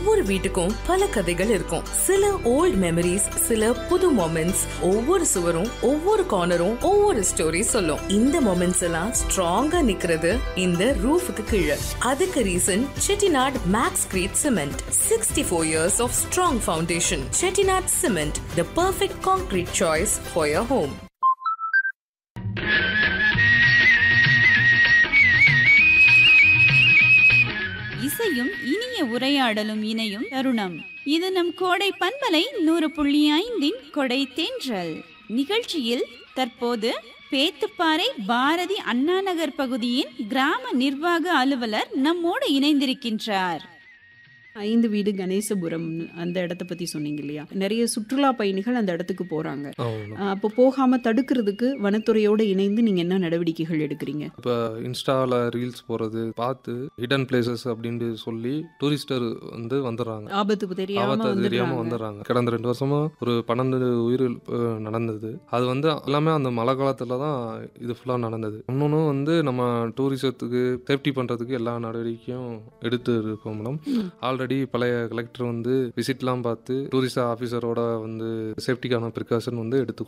ஒவ்வொரு வீட்டுக்கும் பல கதைகள் இருக்கும் சில ஓல்ட் மெமரிஸ் சில புது மொமெண்ட்ஸ் ஒவ்வொரு சுவரும் ஒவ்வொரு கார்னரும் ஒவ்வொரு ஸ்டோரி சொல்லும் இந்த மொமெண்ட்ஸ் எல்லாம் ஸ்ட்ராங்கா நிக்கிறது இந்த ரூஃபுக்கு கீழே அதுக்கு reason Chettinad max crete cement sixty four years of strong foundation Chettinad cement the perfect concrete choice for your home இசையும் இனிய உரையாடலும் இணையும் தருணம் இது நம் கோடை பண்பலை நூறு புள்ளி ஐந்தின் கொடை தேன்றல் நிகழ்ச்சியில் தற்போது பேத்துப்பாறை பாரதி அண்ணாநகர் பகுதியின் கிராம நிர்வாக அலுவலர் நம்மோடு இணைந்திருக்கின்றார் ஐந்து வீடு கணேசபுரம் அந்த இடத்த பத்தி சொன்னீங்க இல்லையா நிறைய சுற்றுலா பயணிகள் அந்த இடத்துக்கு போறாங்க ஆமாம் அஹ் அப்போ போகாம தடுக்கிறதுக்கு வனத்துறையோட இணைந்து நீங்க என்ன நடவடிக்கைகள் எடுக்கிறீங்க இப்போ இன்ஸ்டாவில் ரீல்ஸ் போகிறது பார்த்து ஹிடன் பிளேசஸ் அப்படின்ட்டு சொல்லி டூரிஸ்டர் வந்து வந்துடுறாங்க ஆபத்து தெரியாம ஆபத்து தெரியாம வந்துடுறாங்க வந்துடுறாங்க கடந்த ரெண்டு வருஷமா ஒரு பன்னெண்டு உயிரிழப்பு நடந்தது அது வந்து எல்லாமே அந்த மழை காலத்துல தான் இது ஃபுல்லாக நடந்தது இன்னொன்று வந்து நம்ம டூரிசத்துக்கு சேஃப்டி பண்றதுக்கு எல்லா நடவடிக்கையும் எடுத்து இருக்கோம் மேடம் ஆல்ரெடி பழைய கலெக்டர் வந்து விசிட்லாம் பார்த்து டூரிஸ்ட் ஆஃபீஸரோட வந்து சேஃப்டிக்கான ப்ரிகாஷன் வந்து எடுத்து